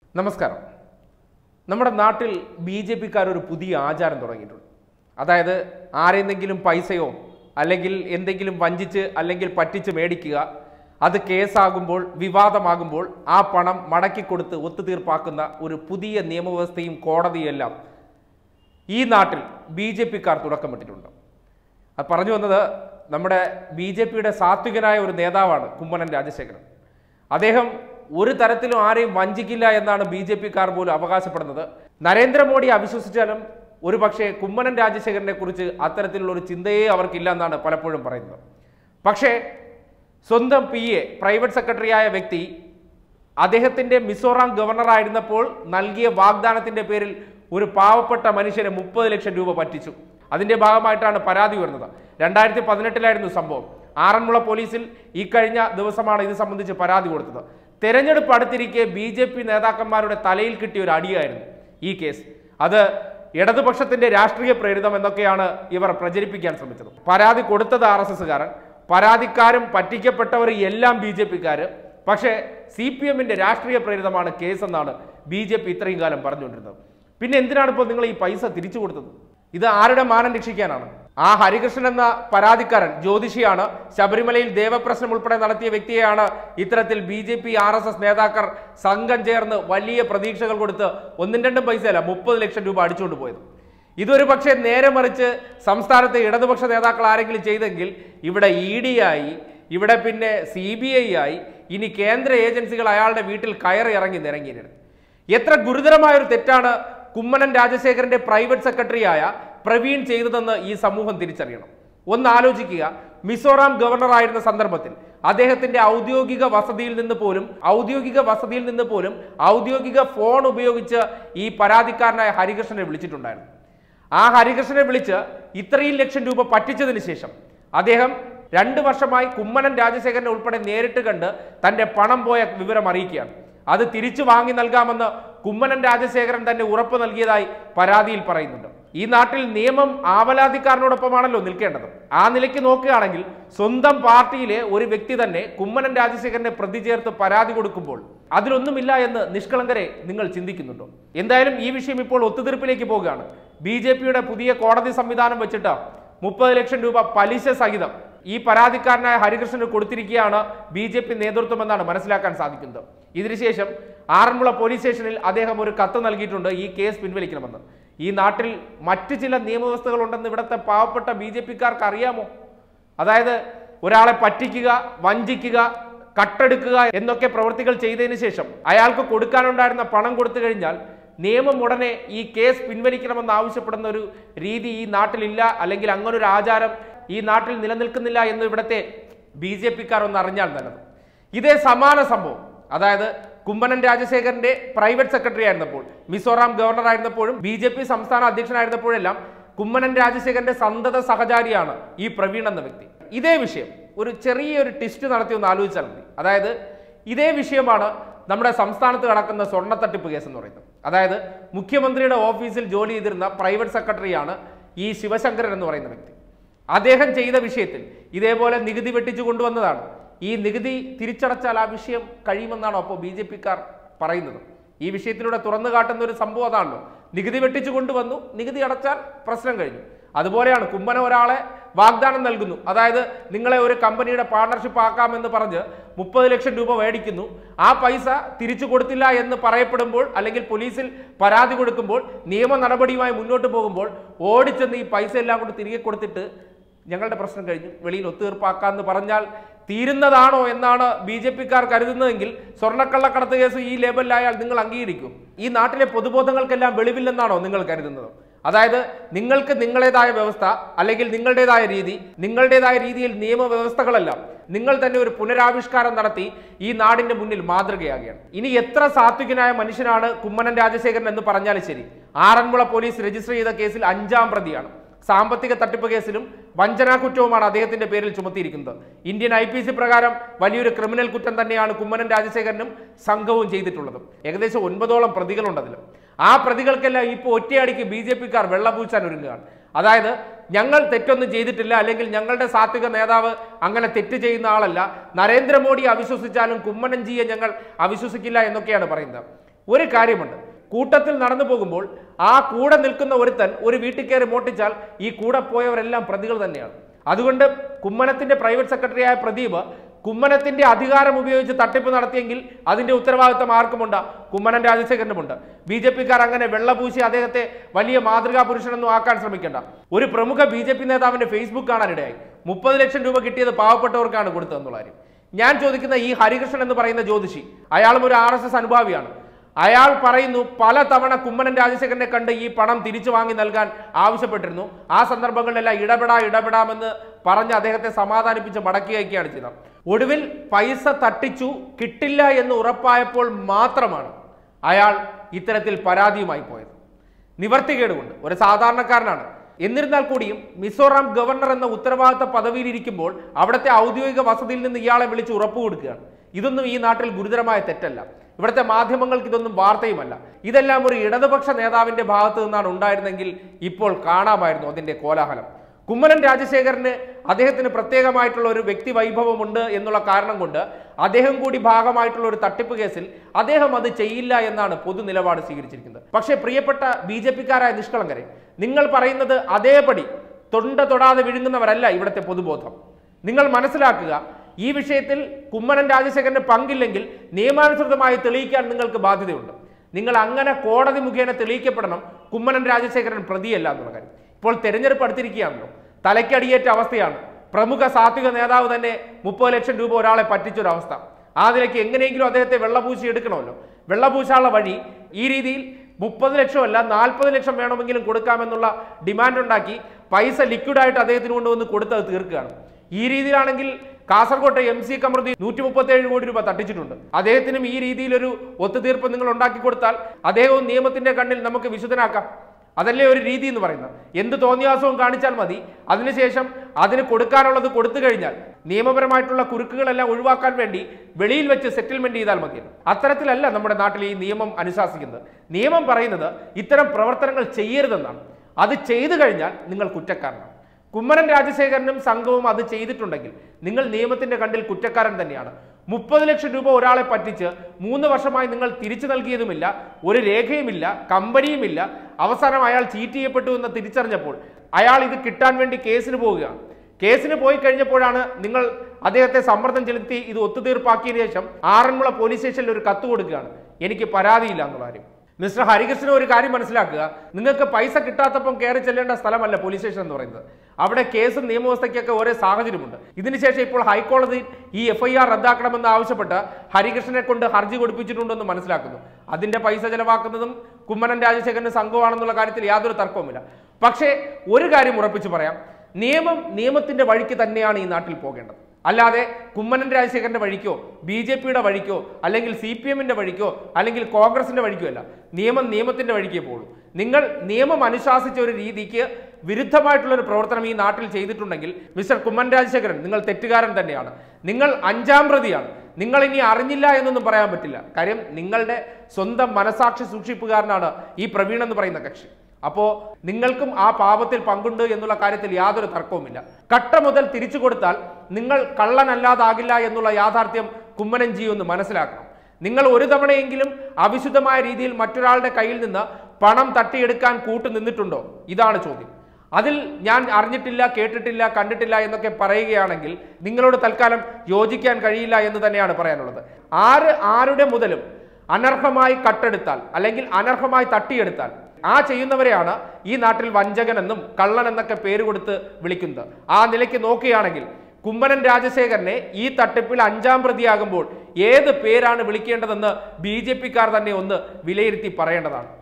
നമസ്കാരം നമ്മുടെ നാട്ടിൽ ബി ജെ പിക്കാർ ഒരു പുതിയ ആചാരം തുടങ്ങിയിട്ടുണ്ട് അതായത് ആരെന്തെങ്കിലും പൈസയോ അല്ലെങ്കിൽ എന്തെങ്കിലും വഞ്ചിച്ച് അല്ലെങ്കിൽ പറ്റിച്ച് മേടിക്കുക അത് കേസാകുമ്പോൾ വിവാദമാകുമ്പോൾ ആ പണം മടക്കി കൊടുത്ത് ഒത്തുതീർപ്പാക്കുന്ന ഒരു പുതിയ നിയമവ്യവസ്ഥയും കോടതിയെല്ലാം ഈ നാട്ടിൽ ബി ജെ പിക്കാർ തുടക്കമിട്ടിട്ടുണ്ട് അത് പറഞ്ഞു വന്നത് നമ്മുടെ ബി ജെ പിയുടെ സാത്വികനായ ഒരു നേതാവാണ് കുമ്മനം രാജശേഖരൻ അദ്ദേഹം ഒരു തരത്തിലും ആരെയും വഞ്ചിക്കില്ല എന്നാണ് ബി ജെ പിക്കാർ പോലും അവകാശപ്പെടുന്നത് നരേന്ദ്രമോദി അവിശ്വസിച്ചാലും ഒരു പക്ഷേ കുമ്മനം രാജശേഖരനെ കുറിച്ച് അത്തരത്തിലുള്ള ഒരു ചിന്തയെ അവർക്കില്ല എന്നാണ് പലപ്പോഴും പറയുന്നത് പക്ഷേ സ്വന്തം പി എ പ്രൈവറ്റ് സെക്രട്ടറിയായ വ്യക്തി അദ്ദേഹത്തിന്റെ മിസോറാം ഗവർണറായിരുന്നപ്പോൾ നൽകിയ വാഗ്ദാനത്തിന്റെ പേരിൽ ഒരു പാവപ്പെട്ട മനുഷ്യനെ മുപ്പത് ലക്ഷം രൂപ പറ്റിച്ചു അതിന്റെ ഭാഗമായിട്ടാണ് പരാതി വരുന്നത് രണ്ടായിരത്തി പതിനെട്ടിലായിരുന്നു സംഭവം ആറന്മുള പോലീസിൽ ഈ കഴിഞ്ഞ ദിവസമാണ് ഇത് സംബന്ധിച്ച് പരാതി കൊടുത്തത് തെരഞ്ഞെടുപ്പ് അടുത്തിരിക്കെ ബി ജെ പി നേതാക്കന്മാരുടെ തലയിൽ കിട്ടിയ ഒരു അടിയായിരുന്നു ഈ കേസ് അത് ഇടതുപക്ഷത്തിന്റെ രാഷ്ട്രീയ പ്രേരിതം എന്നൊക്കെയാണ് ഇവർ പ്രചരിപ്പിക്കാൻ ശ്രമിച്ചത് പരാതി കൊടുത്തത് ആർ എസ് എസ്സുകാരൻ പരാതിക്കാരും പറ്റിക്കപ്പെട്ടവർ എല്ലാം ബി ജെ പിക്കാര് പക്ഷേ സി പി എമ്മിന്റെ രാഷ്ട്രീയ പ്രേരിതമാണ് കേസ് എന്നാണ് ബി ജെ പി ഇത്രയും കാലം പറഞ്ഞുകൊണ്ടിരുന്നത് പിന്നെ എന്തിനാണ് ഇപ്പോൾ നിങ്ങൾ ഈ പൈസ തിരിച്ചു കൊടുത്തത് ഇത് ആരുടെ മാനം രക്ഷിക്കാനാണ് ആ ഹരികൃഷ്ണൻ എന്ന പരാതിക്കാരൻ ജ്യോതിഷിയാണ് ശബരിമലയിൽ ദേവപ്രശ്നം ഉൾപ്പെടെ നടത്തിയ വ്യക്തിയെയാണ് ഇത്തരത്തിൽ B J P R S S നേതാക്കൾ സംഘം ചേർന്ന് വലിയ പ്രതീക്ഷകൾ കൊടുത്ത് ഒന്നും രണ്ടും പൈസയല്ല മുപ്പത് ലക്ഷം രൂപ അടിച്ചുകൊണ്ട് പോയത് ഇതൊരു പക്ഷേ നേരെ മറിച്ച് സംസ്ഥാനത്തെ ഇടതുപക്ഷ നേതാക്കൾ ആരെങ്കിലും ചെയ്തെങ്കിൽ ഇവിടെ ഇ ഡി ആയി ഇവിടെ പിന്നെ സി ബി ഐ ആയി ഇനി കേന്ദ്ര ഏജൻസികൾ അയാളുടെ വീട്ടിൽ കയറി ഇറങ്ങി നിരങ്ങിയിരുന്നു എത്ര ഗുരുതരമായ ഒരു തെറ്റാണ് കുമ്മനം രാജശേഖരന്റെ പ്രൈവറ്റ് സെക്രട്ടറിയായ പ്രവീൺ ചെയ്തതെന്ന് ഈ സമൂഹം തിരിച്ചറിയണം ഒന്ന് ആലോചിക്കുക മിസോറാം ഗവർണർ ആയിരുന്ന സന്ദർഭത്തിൽ അദ്ദേഹത്തിന്റെ ഔദ്യോഗിക വസതിയിൽ നിന്ന് പോലും ഔദ്യോഗിക വസതിയിൽ നിന്ന് പോലും ഔദ്യോഗിക ഫോൺ ഉപയോഗിച്ച് ഈ പരാതിക്കാരനായ ഹരികൃഷ്ണനെ വിളിച്ചിട്ടുണ്ടായിരുന്നു ആ ഹരികൃഷ്ണനെ വിളിച്ച് ഇത്രയും ലക്ഷം രൂപ പറ്റിച്ചതിന് ശേഷം അദ്ദേഹം രണ്ട് വർഷമായി കുമ്മനം രാജശേഖരനെ ഉൾപ്പെടെ നേരിട്ട് കണ്ട് തന്റെ പണം പോയ വിവരം അറിയിക്കുകയാണ് അത് തിരിച്ചു വാങ്ങി നൽകാമെന്ന് കുമ്മനം രാജശേഖരൻ തന്നെ ഉറപ്പ് നൽകിയതായി പരാതിയിൽ പറയുന്നുണ്ട് ഈ നാട്ടിൽ നിയമം ആവലാതിക്കാരനോടൊപ്പമാണല്ലോ നിൽക്കേണ്ടത് ആ നിലയ്ക്ക് നോക്കുകയാണെങ്കിൽ സ്വന്തം പാർട്ടിയിലെ ഒരു വ്യക്തി തന്നെ കുമ്മനം രാജശേഖരനെ പ്രതി ചേർത്ത് പരാതി കൊടുക്കുമ്പോൾ അതിലൊന്നുമില്ല എന്ന് നിഷ്കളങ്കരെ നിങ്ങൾ ചിന്തിക്കുന്നുണ്ടോ എന്തായാലും ഈ വിഷയം ഇപ്പോൾ ഒത്തുതീർപ്പിലേക്ക് പോവുകയാണ് ബി ജെ പിയുടെ പുതിയ കോടതി സംവിധാനം വെച്ചിട്ട് മുപ്പത് ലക്ഷം രൂപ പലിശ സഹിതം ഈ പരാതിക്കാരനായ ഹരികൃഷ്ണന് കൊടുത്തിരിക്കുകയാണ് ബി ജെ പി നേതൃത്വം എന്നാണ് മനസ്സിലാക്കാൻ സാധിക്കുന്നത് ഇതിനുശേഷം ആറന്മുള പോലീസ് സ്റ്റേഷനിൽ അദ്ദേഹം ഒരു കത്ത് നൽകിയിട്ടുണ്ട് ഈ കേസ് പിൻവലിക്കണമെന്ന് ഈ നാട്ടിൽ മറ്റ് ചില നിയമവ്യവസ്ഥകൾ ഉണ്ടെന്ന് ഇവിടുത്തെ പാവപ്പെട്ട ബി ജെ പിക്കാർക്ക് അറിയാമോ അതായത് ഒരാളെ പറ്റിക്കുക വഞ്ചിക്കുക കട്ടെടുക്കുക എന്നൊക്കെ പ്രവൃത്തികൾ ചെയ്തതിന് ശേഷം അയാൾക്ക് കൊടുക്കാനുണ്ടായിരുന്ന പണം കൊടുത്തു കഴിഞ്ഞാൽ നിയമം ഉടനെ ഈ കേസ് പിൻവലിക്കണമെന്ന് ആവശ്യപ്പെടുന്ന ഒരു രീതി ഈ നാട്ടിലില്ല അല്ലെങ്കിൽ അങ്ങനെ ഒരു ആചാരം ഈ നാട്ടിൽ നിലനിൽക്കുന്നില്ല എന്ന് ഇവിടുത്തെ ബി ജെ പിക്കാർ ഒന്ന് അറിഞ്ഞാൽ നല്ലത് ഇതേ സമാന സംഭവം അതായത് കുമ്മനം രാജശേഖരന്റെ പ്രൈവറ്റ് സെക്രട്ടറി ആയിരുന്നപ്പോൾ മിസോറാം ഗവർണർ ആയിരുന്നപ്പോഴും ബി ജെ പി സംസ്ഥാന അധ്യക്ഷനായിരുന്നപ്പോഴെല്ലാം കുമ്മനം രാജശേഖരന്റെ സന്തത സഹചാരിയാണ് ഈ പ്രവീൺ എന്ന വ്യക്തി ഇതേ വിഷയം ഒരു ചെറിയൊരു ടിസ്റ്റ് നടത്തി ഒന്ന് ആലോചിച്ചാൽ മതി അതായത് ഇതേ വിഷയമാണ് നമ്മുടെ സംസ്ഥാനത്ത് നടക്കുന്ന സ്വർണ്ണത്തട്ടിപ്പ് കേസ് എന്ന് പറയുന്നത് അതായത് മുഖ്യമന്ത്രിയുടെ ഓഫീസിൽ ജോലി ചെയ്തിരുന്ന പ്രൈവറ്റ് സെക്രട്ടറിയാണ് ഈ ശിവശങ്കരൻ എന്ന് പറയുന്ന വ്യക്തി അദ്ദേഹം ചെയ്ത വിഷയത്തിൽ ഇതേപോലെ നികുതി വെട്ടിച്ചു കൊണ്ടുവന്നതാണ് ഈ നികുതി തിരിച്ചടച്ചാൽ ആ വിഷയം കഴിയുമെന്നാണോ അപ്പോൾ ബി ജെ പിക്കാർ പറയുന്നത് ഈ വിഷയത്തിലൂടെ തുറന്നു കാട്ടുന്ന ഒരു സംഭവം അതാണല്ലോ നികുതി വെട്ടിച്ചു കൊണ്ടുവന്നു നികുതി അടച്ചാൽ പ്രശ്നം കഴിഞ്ഞു അതുപോലെയാണ് കുമ്മനം ഒരാളെ വാഗ്ദാനം നൽകുന്നു അതായത് നിങ്ങളെ ഒരു കമ്പനിയുടെ പാർട്ണർഷിപ്പ് ആക്കാമെന്ന് പറഞ്ഞ് മുപ്പത് ലക്ഷം രൂപ മേടിക്കുന്നു ആ പൈസ തിരിച്ചു കൊടുത്തില്ല എന്ന് പറയപ്പെടുമ്പോൾ അല്ലെങ്കിൽ പോലീസിൽ പരാതി കൊടുക്കുമ്പോൾ നിയമ നടപടിയുമായി മുന്നോട്ട് പോകുമ്പോൾ ഓടിച്ചെന്ന് ഈ പൈസ എല്ലാം കൂടി തിരികെ കൊടുത്തിട്ട് ഞങ്ങളുടെ പ്രശ്നം കഴിഞ്ഞു വെളിയിൽ ഒത്തുതീർപ്പാക്കാന്ന് പറഞ്ഞാൽ തീരുന്നതാണോ എന്നാണ് ബി ജെ പിക്കാർ കരുതുന്നതെങ്കിൽ സ്വർണ്ണക്കള്ളക്കടത്ത് കേസ് ഈ ലേബലിലായാൽ നിങ്ങൾ അംഗീകരിക്കും ഈ നാട്ടിലെ പൊതുബോധങ്ങൾക്കെല്ലാം വെളിവില്ലെന്നാണോ നിങ്ങൾ കരുതുന്നത് അതായത് നിങ്ങൾക്ക് നിങ്ങളുടേതായ വ്യവസ്ഥ അല്ലെങ്കിൽ നിങ്ങളുടേതായ രീതി നിങ്ങളുടേതായ രീതിയിൽ നിയമവ്യവസ്ഥകളെല്ലാം നിങ്ങൾ തന്നെ ഒരു പുനരാവിഷ്കാരം നടത്തി ഈ നാടിന്റെ മുന്നിൽ മാതൃകയാകുകയാണ് ഇനി എത്ര സാത്വികനായ മനുഷ്യനാണ് കുമ്മനം രാജശേഖരൻ എന്ന് പറഞ്ഞാലും ശരി ആറന്മുള പോലീസ് രജിസ്റ്റർ ചെയ്ത കേസിൽ അഞ്ചാം പ്രതിയാണ് സാമ്പത്തിക തട്ടിപ്പ് കേസിലും വഞ്ചനാ കുറ്റവുമാണ് അദ്ദേഹത്തിന്റെ പേരിൽ ചുമത്തിയിരിക്കുന്നത് ഇന്ത്യൻ ഐ പി സി പ്രകാരം വലിയൊരു ക്രിമിനൽ കുറ്റം തന്നെയാണ് കുമ്മനം രാജശേഖരനും സംഘവും ചെയ്തിട്ടുള്ളത് ഏകദേശം ഒൻപതോളം പ്രതികളുണ്ട് അതിൽ ആ പ്രതികൾക്കെല്ലാം ഇപ്പോൾ ഒറ്റയടിക്ക് ബി ജെ പിക്കാർ വെള്ളപൂച്ചാൻ ഒരുങ്ങുകയാണ് അതായത് ഞങ്ങൾ തെറ്റൊന്നും ചെയ്തിട്ടില്ല അല്ലെങ്കിൽ ഞങ്ങളുടെ സാത്വിക നേതാവ് അങ്ങനെ തെറ്റ് ചെയ്യുന്ന ആളല്ല നരേന്ദ്രമോദി അവിശ്വസിച്ചാലും കുമ്മനംജിയെ ഞങ്ങൾ അവിശ്വസിക്കില്ല എന്നൊക്കെയാണ് പറയുന്നത് ഒരു കാര്യമുണ്ട് കൂട്ടത്തിൽ നടന്നു പോകുമ്പോൾ ആ കൂടെ നിൽക്കുന്ന ഒരുത്തൻ ഒരു വീട്ടിൽ കയറി മോട്ടിച്ചാൽ ഈ കൂടെ പോയവരെല്ലാം പ്രതികൾ തന്നെയാണ് അതുകൊണ്ട് കുമ്മനത്തിന്റെ പ്രൈവറ്റ് സെക്രട്ടറിയായ പ്രദീപ് കുമ്മനത്തിന്റെ അധികാരം ഉപയോഗിച്ച് തട്ടിപ്പ് നടത്തിയെങ്കിൽ അതിന്റെ ഉത്തരവാദിത്തം ആർക്കുമുണ്ട് കുമ്മനം രാജശേഖരനുമുണ്ട് ബി ജെ പിക്കാർ അങ്ങനെ വെള്ളപൂശി അദ്ദേഹത്തെ വലിയ മാതൃകാ പുരുഷനൊന്നും ആക്കാൻ ശ്രമിക്കേണ്ട ഒരു പ്രമുഖ ബി ജെ പി നേതാവിന്റെ ഫേസ്ബുക്ക് കാണാനിടയായി മുപ്പത് ലക്ഷം രൂപ കിട്ടിയത് പാവപ്പെട്ടവർക്കാണ് കൊടുത്തതെന്നുള്ള കാര്യം ഞാൻ ചോദിക്കുന്ന ഈ ഹരികൃഷ്ണൻ എന്ന് പറയുന്ന ജ്യോതിഷി അയാളും ഒരു ആർ എസ് എസ് അനുഭാവിയാണ് അയാൾ പറയുന്നു പല തവണ കുമ്മനം രാജശേഖരനെ കണ്ട് ഈ പണം തിരിച്ചു വാങ്ങി നൽകാൻ ആവശ്യപ്പെട്ടിരുന്നു ആ സന്ദർഭങ്ങളിലെല്ലാം ഇടപെടാ ഇടപെടാമെന്ന് പറഞ്ഞ് അദ്ദേഹത്തെ സമാധാനിപ്പിച്ച് മടക്കി അയക്കുകയാണ് ചെയ്തത് ഒടുവിൽ പൈസ തട്ടിച്ചു കിട്ടില്ല എന്ന് ഉറപ്പായപ്പോൾ മാത്രമാണ് അയാൾ ഇത്തരത്തിൽ പരാതിയുമായി പോയത് നിവർത്തികേടുകൊണ്ട് ഒരു സാധാരണക്കാരനാണ് എന്നിരുന്നാൽ കൂടിയും മിസോറാം ഗവർണർ എന്ന ഉത്തരവാദിത്ത പദവിയിൽ ഇരിക്കുമ്പോൾ അവിടുത്തെ ഔദ്യോഗിക വസതിയിൽ നിന്ന് ഇയാളെ വിളിച്ച് ഉറപ്പ് കൊടുക്കുകയാണ് ഇതൊന്നും ഈ നാട്ടിൽ ഗുരുതരമായ തെറ്റല്ല ഇവിടുത്തെ മാധ്യമങ്ങൾക്ക് ഇതൊന്നും വാർത്തയുമല്ല ഇതെല്ലാം ഒരു ഇടതുപക്ഷ നേതാവിന്റെ ഭാഗത്ത് നിന്നാണ് ഉണ്ടായിരുന്നെങ്കിൽ ഇപ്പോൾ കാണാമായിരുന്നു അതിന്റെ കോലാഹലം കുമ്മനം രാജശേഖരന് അദ്ദേഹത്തിന് പ്രത്യേകമായിട്ടുള്ള ഒരു വ്യക്തി വൈഭവമുണ്ട് എന്നുള്ള കാരണം കൊണ്ട് അദ്ദേഹം കൂടി ഭാഗമായിട്ടുള്ള ഒരു തട്ടിപ്പ് കേസിൽ അദ്ദേഹം അത് ചെയ്യില്ല എന്നാണ് പൊതു നിലപാട് സ്വീകരിച്ചിരിക്കുന്നത് പക്ഷേ പ്രിയപ്പെട്ട ബി ജെ പിക്കാരായ നിഷ്കളങ്കരെ നിങ്ങൾ പറയുന്നത് അതേപടി തൊണ്ട തൊടാതെ വിഴുങ്ങുന്നവരല്ല ഇവിടുത്തെ പൊതുബോധം നിങ്ങൾ മനസ്സിലാക്കുക ഈ വിഷയത്തിൽ കുമ്മനം രാജശേഖരന് പങ്കില്ലെങ്കിൽ നിയമാനുസൃതമായി തെളിയിക്കാൻ നിങ്ങൾക്ക് ബാധ്യതയുണ്ട് നിങ്ങൾ അങ്ങനെ കോടതി മുഖേന തെളിയിക്കപ്പെടണം കുമ്മനം രാജശേഖരൻ പ്രതിയല്ല എന്നുള്ള കാര്യം ഇപ്പോൾ തെരഞ്ഞെടുപ്പ് അടുത്തിരിക്കുകയാണല്ലോ തലയ്ക്കടിയേറ്റ അവസ്ഥയാണ് പ്രമുഖ സാത്വിക നേതാവ് തന്നെ മുപ്പത് ലക്ഷം രൂപ ഒരാളെ പറ്റിച്ചൊരവസ്ഥ ആ നിലയ്ക്ക് എങ്ങനെയെങ്കിലും അദ്ദേഹത്തെ വെള്ളപൂശി എടുക്കണമല്ലോ വെള്ളപൂശാനുള്ള വഴി ഈ രീതിയിൽ മുപ്പത് ലക്ഷമല്ല നാൽപ്പത് ലക്ഷം വേണമെങ്കിലും കൊടുക്കാമെന്നുള്ള ഡിമാൻഡ് ഉണ്ടാക്കി പൈസ ലിക്വിഡായിട്ട് അദ്ദേഹത്തിന് കൊണ്ടുവന്ന് കൊടുത്തത് തീർക്കുകയാണ് ഈ രീതിയിലാണെങ്കിൽ കാസർകോട്ടെ എം സി കമൃതി നൂറ്റി മുപ്പത്തേഴ് കോടി രൂപ തട്ടിച്ചിട്ടുണ്ട് അദ്ദേഹത്തിനും ഈ രീതിയിലൊരു ഒത്തുതീർപ്പ് നിങ്ങൾ ഉണ്ടാക്കി കൊടുത്താൽ അദ്ദേഹവും നിയമത്തിന്റെ കണ്ണിൽ നമുക്ക് വിശുദ്ധനാക്കാം അതല്ലേ ഒരു രീതി എന്ന് പറയുന്നത് എന്ത് തോന്നിയാസവും കാണിച്ചാൽ മതി അതിനുശേഷം അതിന് കൊടുക്കാനുള്ളത് കൊടുത്തു കഴിഞ്ഞാൽ നിയമപരമായിട്ടുള്ള കുരുക്കുകളെല്ലാം ഒഴിവാക്കാൻ വേണ്ടി വെളിയിൽ വെച്ച് സെറ്റിൽമെന്റ് ചെയ്താൽ മതി അത്തരത്തിലല്ല നമ്മുടെ നാട്ടിൽ ഈ നിയമം അനുശാസിക്കുന്നത് നിയമം പറയുന്നത് ഇത്തരം പ്രവർത്തനങ്ങൾ ചെയ്യരുതെന്നാണ് അത് ചെയ്തു കഴിഞ്ഞാൽ നിങ്ങൾ കുറ്റക്കാരനാണ് കുമ്മനം രാജശേഖരനും സംഘവും അത് ചെയ്തിട്ടുണ്ടെങ്കിൽ നിങ്ങൾ നിയമത്തിന്റെ കണ്ടിൽ കുറ്റക്കാരൻ തന്നെയാണ് മുപ്പത് ലക്ഷം രൂപ ഒരാളെ പറ്റിച്ച് മൂന്ന് വർഷമായി നിങ്ങൾ തിരിച്ചു നൽകിയതുമില്ല ഒരു രേഖയുമില്ല കമ്പനിയുമില്ല അവസാനം അയാൾ ചീറ്റ് ചെയ്യപ്പെട്ടു എന്ന് തിരിച്ചറിഞ്ഞപ്പോൾ അയാൾ ഇത് കിട്ടാൻ വേണ്ടി കേസിന് പോവുകയാണ് കേസിന് പോയി കഴിഞ്ഞപ്പോഴാണ് നിങ്ങൾ അദ്ദേഹത്തെ സമ്മർദ്ദം ചെലുത്തി ഇത് ഒത്തുതീർപ്പാക്കിയതിനു ശേഷം ആറന്മുള പോലീസ് സ്റ്റേഷനിൽ ഒരു കത്ത് കൊടുക്കുകയാണ് എനിക്ക് പരാതിയില്ല എന്നുള്ള കാര്യം മിസ്റ്റർ ഹരികൃഷ്ണൻ ഒരു കാര്യം മനസ്സിലാക്കുക നിങ്ങൾക്ക് പൈസ കിട്ടാത്തപ്പം കയറി ചെല്ലേണ്ട സ്ഥലമല്ല പോലീസ് സ്റ്റേഷൻ എന്ന് പറയുന്നത് അവിടെ കേസും നിയമവ്യവസ്ഥയ്ക്കൊക്കെ ഓരോ സാഹചര്യമുണ്ട് ഇതിനുശേഷം ഇപ്പോൾ ഹൈക്കോടതി ഈ എഫ് ഐ ആർ റദ്ദാക്കണമെന്ന് ആവശ്യപ്പെട്ട് ഹരികൃഷ്ണനെ കൊണ്ട് ഹർജി കൊടുപ്പിച്ചിട്ടുണ്ടെന്ന് മനസ്സിലാക്കുന്നു അതിന്റെ പൈസ ചെലവാക്കുന്നതും കുമ്മനം രാജശേഖരന് സംഘമാണെന്നുള്ള കാര്യത്തിൽ യാതൊരു തർക്കവുമില്ല പക്ഷേ ഒരു കാര്യം ഉറപ്പിച്ചു പറയാം നിയമം നിയമത്തിന്റെ വഴിക്ക് തന്നെയാണ് ഈ നാട്ടിൽ പോകേണ്ടത് അല്ലാതെ കുമ്മനം രാജശേഖരന്റെ വഴിക്കോ ബി ജെ പിയുടെ വഴിക്കോ അല്ലെങ്കിൽ സി പി എമ്മിന്റെ വഴിക്കോ അല്ലെങ്കിൽ കോൺഗ്രസിന്റെ വഴിക്കോ അല്ല നിയമം നിയമത്തിന്റെ വഴിക്കേ പോകുള്ളൂ നിങ്ങൾ നിയമം അനുശാസിച്ച ഒരു രീതിക്ക് വിരുദ്ധമായിട്ടുള്ള ഒരു പ്രവർത്തനം ഈ നാട്ടിൽ ചെയ്തിട്ടുണ്ടെങ്കിൽ മിസ്റ്റർ കുമ്മൻ രാജശേഖരൻ നിങ്ങൾ തെറ്റുകാരൻ തന്നെയാണ് നിങ്ങൾ അഞ്ചാം പ്രതിയാണ് നിങ്ങൾ ഇനി അറിഞ്ഞില്ല എന്നൊന്നും പറയാൻ പറ്റില്ല കാര്യം നിങ്ങളുടെ സ്വന്തം മനസാക്ഷി സൂക്ഷിപ്പുകാരനാണ് ഈ പ്രവീൺ എന്ന് പറയുന്ന കക്ഷി അപ്പോ നിങ്ങൾക്കും ആ പാപത്തിൽ പങ്കുണ്ട് എന്നുള്ള കാര്യത്തിൽ യാതൊരു തർക്കവുമില്ല കട്ട മുതൽ തിരിച്ചു കൊടുത്താൽ നിങ്ങൾ കള്ളനല്ലാതാകില്ല എന്നുള്ള യാഥാർത്ഥ്യം കുമ്മനൻജി ഒന്ന് മനസ്സിലാക്കണം നിങ്ങൾ ഒരു തവണയെങ്കിലും അവിശുദ്ധമായ രീതിയിൽ മറ്റൊരാളുടെ കയ്യിൽ നിന്ന് പണം തട്ടിയെടുക്കാൻ കൂട്ടു നിന്നിട്ടുണ്ടോ ഇതാണ് ചോദ്യം അതിൽ ഞാൻ അറിഞ്ഞിട്ടില്ല കേട്ടിട്ടില്ല കണ്ടിട്ടില്ല എന്നൊക്കെ പറയുകയാണെങ്കിൽ നിങ്ങളോട് തൽക്കാലം യോജിക്കാൻ കഴിയില്ല എന്ന് തന്നെയാണ് പറയാനുള്ളത് ആര് ആരുടെ മുതലും അനർഹമായി കട്ടെടുത്താൽ അല്ലെങ്കിൽ അനർഹമായി തട്ടിയെടുത്താൽ ആ ചെയ്യുന്നവരെയാണ് ഈ നാട്ടിൽ വഞ്ചകനെന്നും കള്ളൻ എന്നൊക്കെ പേര് കൊടുത്ത് വിളിക്കുന്നത് ആ നിലയ്ക്ക് നോക്കുകയാണെങ്കിൽ കുമ്മനം രാജശേഖരനെ ഈ തട്ടിപ്പിൽ അഞ്ചാം പ്രതിയാകുമ്പോൾ ഏത് പേരാണ് വിളിക്കേണ്ടതെന്ന് ബി ജെ പിക്കാർ തന്നെ ഒന്ന് വിലയിരുത്തി പറയേണ്ടതാണ്